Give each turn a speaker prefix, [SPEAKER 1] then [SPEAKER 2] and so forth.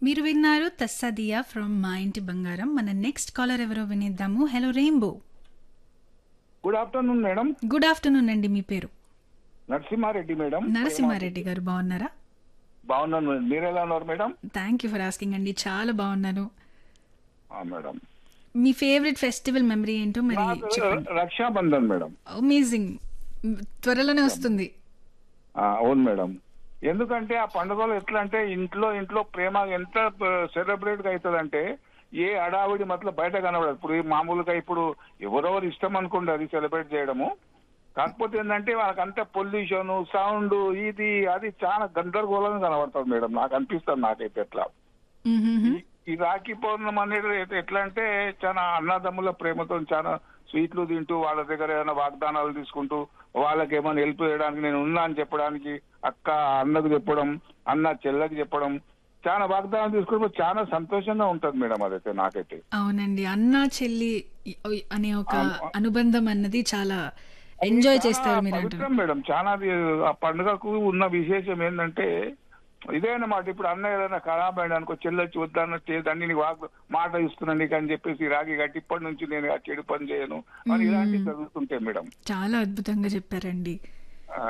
[SPEAKER 1] మీరు విన్నారు తస్సదియా ఫ్రమ్ మా ఇంటి బంగారం మన నెక్స్ట్ కాలర్ ఎవరో వినేద్దాము hello Rainbow
[SPEAKER 2] good afternoon madam
[SPEAKER 1] good afternoon అండి మీ పేరు
[SPEAKER 2] నరసింహారెడ్డి మేడం
[SPEAKER 1] నరసింహారెడ్డి గారు బాగున్నారా
[SPEAKER 2] బాగున్నాను మేడం. మీరు ఎలా ఉన్నారు madam
[SPEAKER 1] thank you for asking అండి చాలా బాగున్నాను
[SPEAKER 2] ఆ, మేడం
[SPEAKER 1] మీ ఫేవరెట్ ఫెస్టివల్ మెమరీ ఏంటో మరి
[SPEAKER 2] నాకు
[SPEAKER 1] చెప్పండి
[SPEAKER 2] రక్షాబంధన్ మేడం
[SPEAKER 1] అమేజింగ్ త్వరలోనే వస్తుంది
[SPEAKER 2] ఆ, అవును మేడం ఎందుకంటే ఆ పండుగలు ఎట్లా అంటే ఇంట్లో ఇంట్లో ప్రేమ ఎంత సెలబ్రేట్ గా అవుతుందంటే ఏ అడావిడి మతలు బయట కనబడదు ఇప్పుడు ఈ మామూలుగా ఇప్పుడు ఎవరెవరు ఇష్టం అనుకోండి అది సెలబ్రేట్ చేయడము కాకపోతే ఏంటంటే వాళ్ళకంతా పొల్యూషన్ సౌండ్ ఇది అది చాలా గందరగోళంగా కనబడుతుంది మేడం నాకు అనిపిస్తుంది నాకైతే ఎట్లా
[SPEAKER 1] మ్మ్హ్మ్.
[SPEAKER 2] ఈ- ఈ రాఖీ పౌర్ణమి అనేది ఎట్- ఎట్లా అంటే చాలా అన్నదమ్ముల ప్రేమతో చాలా స్వీట్లు తింటూ వాళ్ళ దగ్గర ఏమైనా వాగ్దానాలు తీసుకుంటూ వాళ్ళకి ఏమైనా హెల్ప్ చేయడానికి నేను ఉన్నా అని చెప్పడానికి అక్క అన్నకు చెప్పడం అన్న చెల్లకి చెప్పడం చాలా వాగ్దానాలు తీసుకున్నప్పుడు చాలా సంతోషంగా ఉంటది మేడం అదైతే నాకైతే
[SPEAKER 1] అవునండి అన్న చెల్లి అనే ఒక అనుబంధం అన్నది చాలా ఎంజాయ్ చేస్తారు మీరు అంటారు
[SPEAKER 2] పవిత్రం మేడం చాలా అది ఆ పండుగకు ఉన్న విశేషం ఏంటంటే ఇదే అన్నమాట ఇప్పుడు అన్న ఏదైనా ఖరాబ్ అయినా అనుకో చెల్లొచ్చి వద్దన్నట్టు దాన్ని నీకు వాగ్ మాట ఇస్తున్నా నీకు అని చెప్పేసి రాగి గట్టి ఇప్పటి నుంచి నేను ఆ చెడు పని చేయను అని ఇలాంటివి జరుగుతుంటాయి మేడం
[SPEAKER 1] చాలా అద్భుతంగా చెప్పారండి